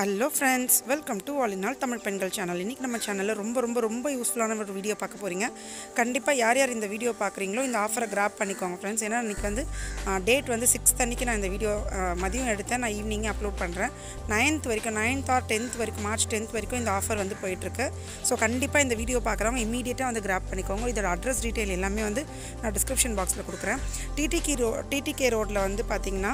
hello friends welcome to all in all Tamil Pengal channel இன்றைக்கி நம்ம சேனலில் ரொம்ப ரொம்ப ரொம்ப யூஸ்ஃபுல்லான ஒரு வீடியோ பார்க்க போகிறீங்க கண்டிப்பாக யார் யார் இந்த வீடியோ பார்க்குறீங்களோ இந்த ஆஃபரை கிராப் பண்ணிக்கோங்க ஃப்ரெண்ட்ஸ் ஏன்னா இன்றைக்கி வந்து டேட் வந்து சிக்ஸ்த் அன்றைக்கி நான் இந்த வீடியோ மதியம் எடுத்தேன் நான் ஈவினிங்கே அப்லோட் பண்ணுறேன் நைன்த் வரைக்கும் நைன்த் ஆர் டென்த் வரைக்கும் மார்ச் டென்த் வரைக்கும் இந்த ஆஃபர் வந்து போயிட்டுருக்கு ஸோ கண்டிப்பாக இந்த வீடியோ பார்க்குறவங்க இமீடியட்டாக வந்து கிராப் பண்ணிக்கோங்க இதோட அட்ரஸ் டீட்டெயில் எல்லாமே வந்து நான் டிஸ்கிரிப்ஷன் பாக்ஸில் கொடுக்குறேன் டிடிகே ரோ டிடிகே ரோட்டில் வந்து பார்த்திங்கன்னா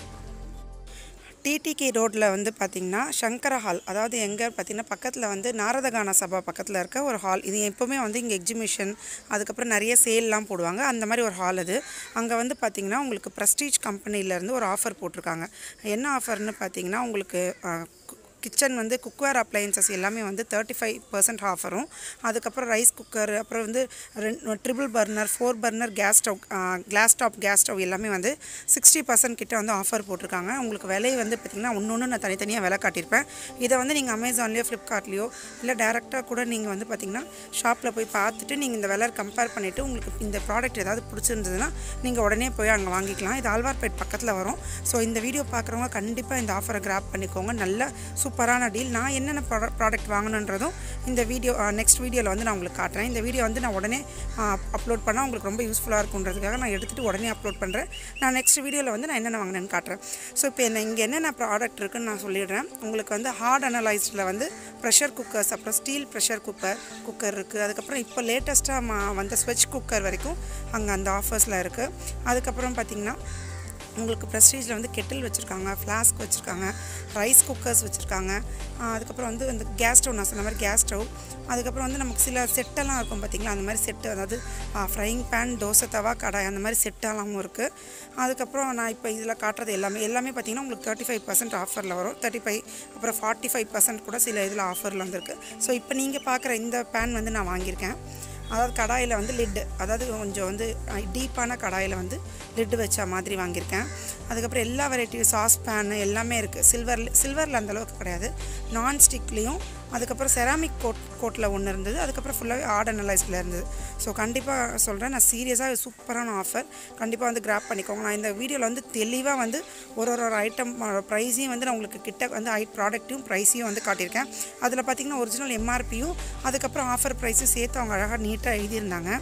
டிடிகே ரோட்டில் வந்து பார்த்திங்கன்னா சங்கர ஹால் அதாவது எங்கே பார்த்திங்கன்னா பக்கத்தில் வந்து நாரதகான சபா பக்கத்தில் இருக்க ஒரு ஹால் இது எப்போவுமே வந்து இங்கே எக்ஸிபிஷன் அதுக்கப்புறம் நிறைய சேல்லாம் போடுவாங்க அந்த மாதிரி ஒரு ஹால் அது அங்கே வந்து பார்த்திங்கன்னா உங்களுக்கு ப்ரெஸ்டீஜ் கம்பெனிலேருந்து ஒரு ஆஃபர் போட்டிருக்காங்க என்ன ஆஃபர்னு பார்த்திங்கன்னா உங்களுக்கு கிச்சன் வந்து குக்வேர் அப்ளையன்சஸ் எல்லாமே வந்து தேர்ட்டி ஃபைவ் பர்சன்ட் ஆஃபரும் அதுக்கப்புறம் ரைஸ் குக்கர் அப்புறம் வந்து ரெண்டு triple burner four burner gas stove glass top gas stove எல்லாமே வந்து சிக்ஸ்டி பர்சன்ட் கிட்ட வந்து ஆஃபர் போட்டிருக்காங்க உங்களுக்கு விலை வந்து பார்த்திங்கன்னா ஒன்று ஒன்று நான் தனித்தனியாக விலை காட்டியிருப்பேன் இதை வந்து நீங்கள் அமேசான்லேயோ ஃப்ளிப்கார்ட்லேயோ இல்லை டேரெக்டாக கூட நீங்கள் வந்து பார்த்திங்கன்னா ஷாப்பில் போய் பார்த்துட்டு நீங்கள் இந்த விலை கம்பேர் பண்ணிவிட்டு உங்களுக்கு இந்த ப்ராடக்ட் ஏதாவது பிடிச்சிருந்ததுன்னா நீங்கள் உடனே போய் அங்கே வாங்கிக்கலாம் இது ஆழ்வார்பேட் பக்கத்தில் வரும் ஸோ இந்த வீடியோ பார்க்குறவங்க கண்டிப்பாக இந்த ஆஃபரை கிராப் பண்ணிக்கோங்க நல்ல சூப்பரான டீல் நான் என்னென்ன ப்ராடக்ட் வாங்கணுன்றதும் இந்த வீடியோ நெக்ஸ்ட் வீடியோவில் வந்து நான் உங்களுக்கு காட்டுறேன் இந்த வீடியோ வந்து நான் உடனே அப்லோட் பண்ணால் உங்களுக்கு ரொம்ப யூஸ்ஃபுல்லாக இருக்குன்றதுக்காக நான் எடுத்துகிட்டு உடனே அப்லோட் பண்ணுறேன் நான் நெக்ஸ்ட் வீடியோவில் வந்து நான் என்னென்ன வாங்கினேன்னு காட்டுறேன் ஸோ இப்போ என்ன இங்கே என்னென்ன ப்ராடக்ட் இருக்குன்னு நான் சொல்லிடுறேன் உங்களுக்கு வந்து ஹார்ட் அனலைஸ்டில் வந்து ப்ரெஷர் குக்கர்ஸ் அப்புறம் ஸ்டீல் ப்ரெஷர் குக்கர் குக்கர் இருக்குது அதுக்கப்புறம் இப்போ லேட்டஸ்ட்டாக மா வந்த ஸ்வெச் குக்கர் வரைக்கும் அங்கே அந்த ஆஃபர்ஸில் இருக்குது அதுக்கப்புறம் பார்த்திங்கன்னா உங்களுக்கு ப்ரெஸ்டீஜில் வந்து கெட்டில் வச்சுருக்காங்க ஃப்ளாஸ்க் வச்சுருக்காங்க ரைஸ் குக்கர்ஸ் வச்சுருக்காங்க அதுக்கப்புறம் வந்து இந்த கேஸ் ஸ்டவ் நான் சொன்ன மாதிரி கேஸ் ஸ்டவ் அதுக்கப்புறம் வந்து நமக்கு சில செட்டெல்லாம் இருக்கும் பார்த்திங்களா அந்த மாதிரி செட்டு அதாவது ஃப்ரைங் பேன் தோசை தவா கடாய் அந்த மாதிரி செட்டெல்லாமும் இருக்குது அதுக்கப்புறம் நான் இப்போ இதில் காட்டுறது எல்லாமே எல்லாமே பார்த்திங்கன்னா உங்களுக்கு தேர்ட்டி ஃபைவ் பர்சன்ட் ஆஃபரில் வரும் தேர்ட்டி ஃபைவ் அப்புறம் ஃபார்ட்டி ஃபைவ் பர்சன்ட் கூட சில இதில் ஆஃபரில் வந்திருக்கு ஸோ இப்போ நீங்கள் பார்க்குற இந்த பேன் வந்து நான் வாங்கியிருக்கேன் அதாவது கடாயில் வந்து லிட்டு அதாவது கொஞ்சம் வந்து டீப்பான கடாயில் வந்து லிட்டு வச்ச மாதிரி வாங்கியிருக்கேன் அதுக்கப்புறம் எல்லா வெரைட்டி சாஸ் பேனு எல்லாமே இருக்குது சில்வர் சில்வரில் அந்தளவுக்கு கிடையாது நான்ஸ்டிக்லேயும் அதுக்கப்புறம் செராமிக் கோட் கோட்டில் ஒன்று இருந்தது அதுக்கப்புறம் ஃபுல்லாகவே ஆர்ட் அனலைஸில் இருந்தது ஸோ கண்டிப்பாக சொல்கிறேன் நான் சீரியஸாக சூப்பரான ஆஃபர் கண்டிப்பாக வந்து கிராப் பண்ணிக்கோங்க நான் இந்த வீடியோவில் வந்து தெளிவாக வந்து ஒரு ஒரு ஒரு ஐட்டம் ப்ரைஸையும் வந்து நான் உங்களுக்கு கிட்ட வந்து ஐ ப்ராடக்ட்டையும் ப்ரைஸையும் வந்து காட்டியிருக்கேன் அதில் பார்த்திங்கன்னா ஒரிஜினல் எம்ஆர்பியும் அதுக்கப்புறம் ஆஃபர் ப்ரைஸும் சேர்த்து அவங்க அழகாக நீட்டாக எழுதியிருந்தாங்க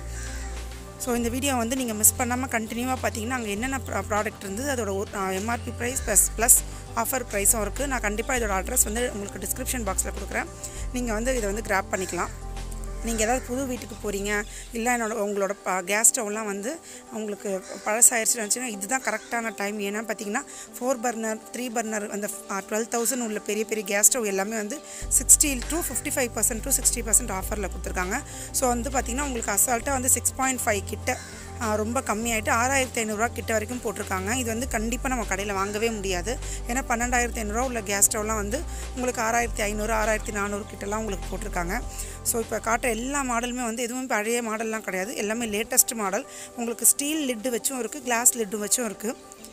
ஸோ இந்த வீடியோ வந்து நீங்கள் மிஸ் பண்ணாமல் கண்டினியூவாக பார்த்தீங்கன்னா அங்கே என்னென்ன ப்ராடக்ட் இருந்தது அதோட MRP price plus plus offer ப்ரைஸும் இருக்குது நான் கண்டிப்பாக இதோட அட்ரஸ் வந்து உங்களுக்கு டிஸ்கிரிப்ஷன் பாக்ஸில் கொடுக்குறேன் நீங்கள் வந்து இதை வந்து கிராப் பண்ணிக்கலாம் நீங்கள் ஏதாவது புது வீட்டுக்கு போகிறீங்க இல்லை என்னோட உங்களோட ப கேஸ் ஸ்டவ்லாம் வந்து உங்களுக்கு பழசாயிருச்சுன்னு நினச்சிங்கன்னா இதுதான் கரெக்டான டைம் ஏன்னா பார்த்தீங்கன்னா ஃபோர் பர்னர் த்ரீ பர்னர் அந்த டுவெல் தௌசண்ட் உள்ள பெரிய பெரிய கேஸ் ஸ்டவ் எல்லாமே வந்து sixty to fifty five percent to sixty percent ஆஃபரில் கொடுத்துருக்காங்க ஸோ வந்து பார்த்திங்கன்னா உங்களுக்கு அசால்ட்டாக வந்து சிக்ஸ் பாயிண்ட் ஃபைவ் கிட்ட ரொம்ப கம்மியாயிட்டு ஆறாயிரத்தி ஐநூறுரூவா கிட்ட வரைக்கும் போட்டிருக்காங்க இது வந்து கண்டிப்பாக நம்ம கடையில் வாங்கவே முடியாது ஏன்னா பன்னெண்டாயிரத்தி ஐநூறுரூவா உள்ள கேஸ் ஸ்டவ்லாம் வந்து உங்களுக்கு ஆறாயிரத்தி ஐநூறு ஆறாயிரத்தி நானூறு கிட்டலாம் உங்களுக்கு போட்டிருக்காங்க ஸோ இப்போ காட்டுற எல்லா மாடலுமே வந்து எதுவும் பழைய மாடல்லாம் கிடையாது எல்லாமே லேட்டஸ்ட் மாடல் உங்களுக்கு ஸ்டீல் லிட்டு வச்சும் இருக்குது கிளாஸ் லிட்டு வச்சும் இருக்குது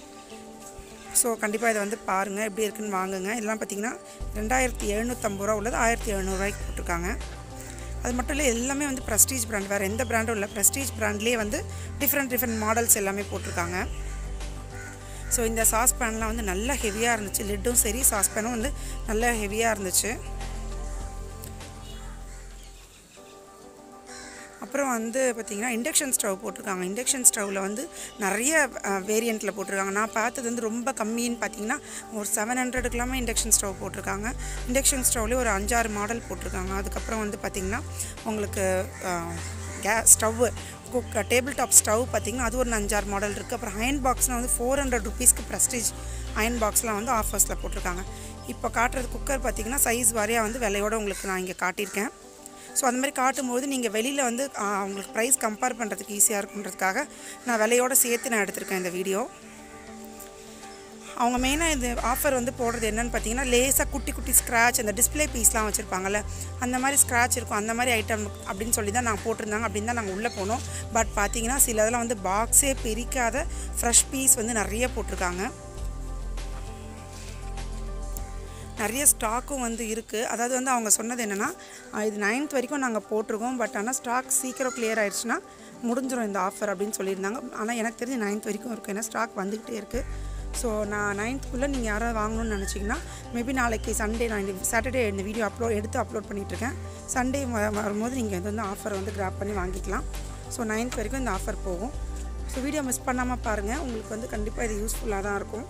ஸோ கண்டிப்பாக இதை வந்து பாருங்கள் எப்படி இருக்குன்னு வாங்குங்க இதெல்லாம் பார்த்திங்கன்னா ரெண்டாயிரத்தி எழுநூற்றம்பது ரூபா உள்ளது ஆயிரத்தி எழுநூறுவாய்க்கு போட்டிருக்காங்க அது மட்டும் இல்லை எல்லாமே வந்து ப்ரெஸ்டீஜ் பிராண்ட் வேறு எந்த பிராண்டும் இல்லை ப்ரெஸ்டீஜ் பிராண்ட்லேயே வந்து டிஃப்ரெண்ட் டிஃப்ரெண்ட் மாடல்ஸ் எல்லாமே போட்டிருக்காங்க ஸோ இந்த சாஸ் பேன்லாம் வந்து நல்லா ஹெவியாக இருந்துச்சு லிட்டும் சரி சாஸ் பேனும் வந்து நல்லா ஹெவியாக இருந்துச்சு அப்புறம் வந்து பார்த்திங்கன்னா இண்டக்ஷன் ஸ்டவ் போட்டிருக்காங்க இண்டக்ஷன் ஸ்டவ்வில் வந்து நிறைய வேரியண்ட்டில் போட்டிருக்காங்க நான் பார்த்தது வந்து ரொம்ப கம்மின்னு பார்த்தீங்கன்னா ஒரு செவன் ஹண்ட்ரடுக்கெல்லாமே இண்டக்ஷன் ஸ்டவ் போட்டிருக்காங்க இண்டக்ஷன் ஸ்டவ்லேயே ஒரு அஞ்சாறு மாடல் போட்டிருக்காங்க அதுக்கப்புறம் வந்து பார்த்திங்கன்னா உங்களுக்கு கே stove cook table top stove பார்த்திங்கன்னா அது ஒரு அஞ்சாறு மாடல் இருக்குது அப்புறம் அயன் பாக்ஸ்னால் வந்து ஃபோர் ஹண்ட்ரட் ருபீஸ்க்கு ப்ரெஸ்டீஜ் அயன் பாக்ஸ்லாம் வந்து ஆஃபர்ஸில் போட்டிருக்காங்க இப்போ காட்டுறது குக்கர் பார்த்திங்கன்னா சைஸ் வாரியாக வந்து விலையோடு உங்களுக்கு நான் இங்கே காட்டியிருக்கேன் ஸோ அந்த மாதிரி காட்டும்போது நீங்கள் வெளியில் வந்து உங்களுக்கு ப்ரைஸ் கம்பேர் பண்ணுறதுக்கு ஈஸியாக இருக்குன்றதுக்காக நான் விலையோடு சேர்த்து நான் எடுத்திருக்கேன் இந்த வீடியோ அவங்க மெயினாக இது ஆஃபர் வந்து போடுறது என்னென்னு பார்த்தீங்கன்னா லேசாக குட்டி குட்டி ஸ்க்ராட்ச் அந்த டிஸ்பிளே பீஸ்லாம் வச்சுருப்பாங்கல்ல அந்த மாதிரி ஸ்க்ராட்ச் இருக்கும் அந்த மாதிரி ஐட்டம் அப்படின்னு சொல்லி தான் நாங்கள் போட்டிருந்தாங்க அப்படின்னு தான் நாங்கள் உள்ளே போனோம் பட் பார்த்தீங்கன்னா சில இதெல்லாம் வந்து பாக்ஸே பிரிக்காத ஃப்ரெஷ் பீஸ் வந்து நிறைய போட்டிருக்காங்க நிறைய ஸ்டாக்கும் வந்து இருக்குது அதாவது வந்து அவங்க சொன்னது என்னென்னா இது நைன்த் வரைக்கும் நாங்கள் போட்டிருக்கோம் பட் ஆனால் ஸ்டாக் சீக்கிரம் கிளியர் ஆயிடுச்சுன்னா முடிஞ்சிடும் இந்த ஆஃபர் அப்படின்னு சொல்லியிருந்தாங்க ஆனால் எனக்கு தெரிஞ்சு நைன்த் வரைக்கும் இருக்கும் ஏன்னா ஸ்டாக் வந்துக்கிட்டே இருக்குது ஸோ நான் நைன்த்துக்குள்ளே நீங்கள் யாராவது வாங்கணும்னு நினச்சிங்கன்னா மேபி நாளைக்கு சண்டே நான் இந்த சாட்டர்டே இந்த வீடியோ அப்லோட் எடுத்து அப்லோட் பண்ணிகிட்ருக்கேன் சண்டே வரும்போது நீங்கள் இது வந்து ஆஃபர் வந்து கிராப் பண்ணி வாங்கிக்கலாம் ஸோ நைன்த் வரைக்கும் இந்த ஆஃபர் போகும் ஸோ வீடியோ மிஸ் பண்ணாமல் பாருங்கள் உங்களுக்கு வந்து கண்டிப்பாக இது யூஸ்ஃபுல்லாக தான் இருக்கும்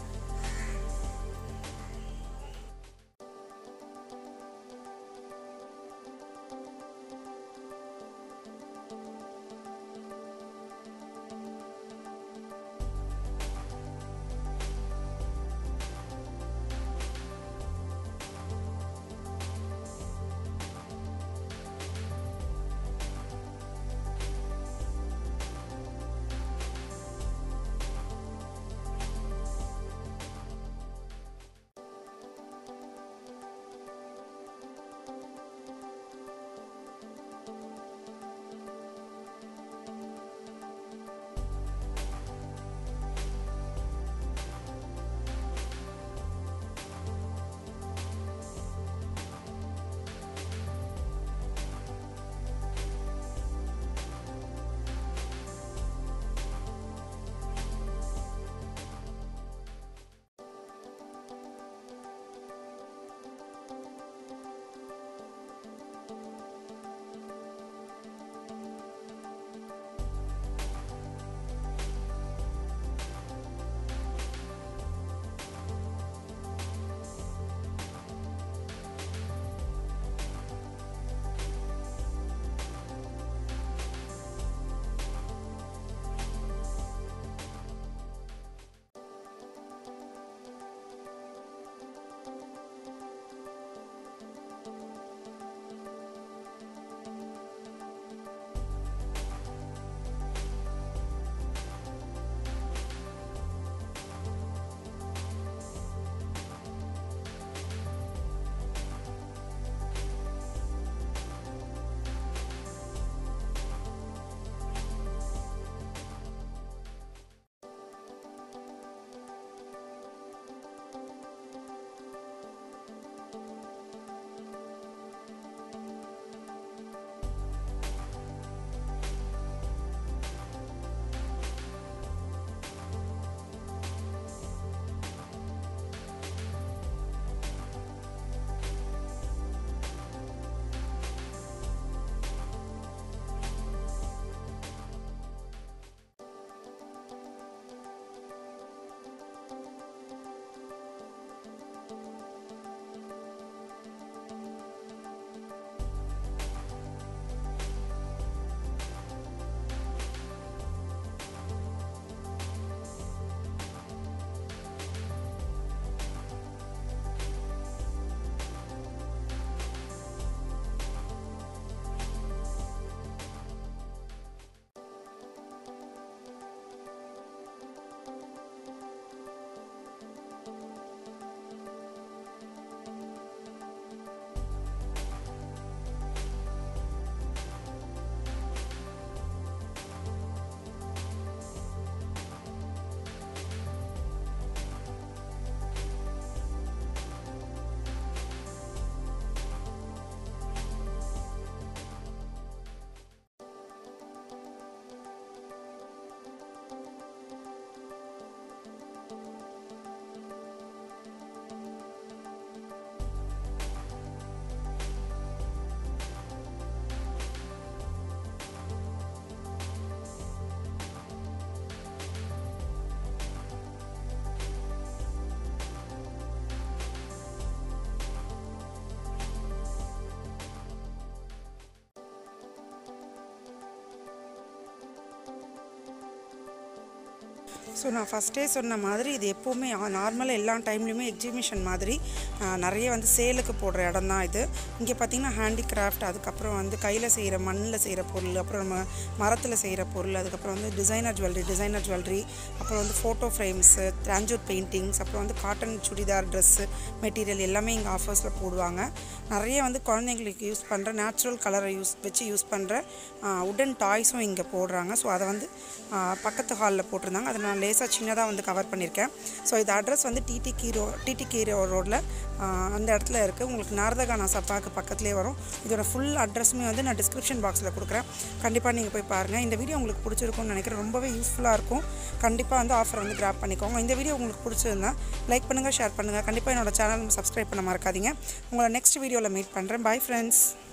ஸோ நான் ஃபஸ்ட்டே சொன்ன மாதிரி இது எப்போவுமே நார்மலாக எல்லா டைம்லேயுமே எக்ஸிபிஷன் மாதிரி ஆ, நிறைய வந்து சேலுக்கு போடுற இடம் தான் இது இங்கே பார்த்தீங்கன்னா ஹேண்டிகிராஃப்ட் அதுக்கப்புறம் வந்து கையில் செய்கிற மண்ணில் செய்கிற பொருள் அப்புறம் நம்ம மரத்தில் செய்கிற பொருள் அதுக்கப்புறம் வந்து டிசைனர் ஜுவல்லரி டிசைனர் ஜுவல்லரி அப்புறம் வந்து ஃபோட்டோ ஃப்ரேம்ஸு ட்ரான்ஜூட் பெயிண்டிங்ஸ் அப்புறம் வந்து காட்டன் சுடிதார் ட்ரெஸ்ஸு மெட்டீரியல் எல்லாமே இங்கே ஆஃபர்ஸில் போடுவாங்க நிறைய வந்து குழந்தைங்களுக்கு யூஸ் பண்ணுற நேச்சுரல் கலரை யூஸ் வச்சு யூஸ் பண்ணுற உடன் டாய்ஸும் இங்கே போடுறாங்க ஸோ அதை வந்து ஆ, பக்கத்து ஹாலில் போட்டிருந்தாங்க அதை நான் லேசாக சின்னதாக வந்து கவர் பண்ணியிருக்கேன் ஸோ இது அட்ரஸ் வந்து டிடி கீரோ டிடி கீரோ ரோட்டில் அந்த இடத்துல இருக்குது உங்களுக்கு நாரதகானா சப்பாக்கு பக்கத்துலேயே வரும் இதோட ஃபுல் அட்ரஸுமே வந்து நான் டிஸ்கிரிப்ஷன் பாக்ஸில் கொடுக்குறேன் கண்டிப்பாக நீங்கள் போய் பாருங்கள் இந்த வீடியோ உங்களுக்கு பிடிச்சிருக்கும்னு நினைக்கிறேன் ரொம்பவே யூஸ்ஃபுல்லாக இருக்கும் கண்டிப்பாக வந்து ஆஃபர் வந்து கிராப் பண்ணிக்கோங்க இந்த வீடியோ உங்களுக்கு பிடிச்சிருந்தா லைக் பண்ணுங்கள் ஷேர் பண்ணுங்கள் கண்டிப்பாக என்னோட சேனல் சப்ஸ்கிரைப் பண்ண மறக்காதீங்க உங்களை நெக்ஸ்ட் வீடியோவில் மீட் பண்ணுறேன் பை ஃப்ரெண்ட்ஸ்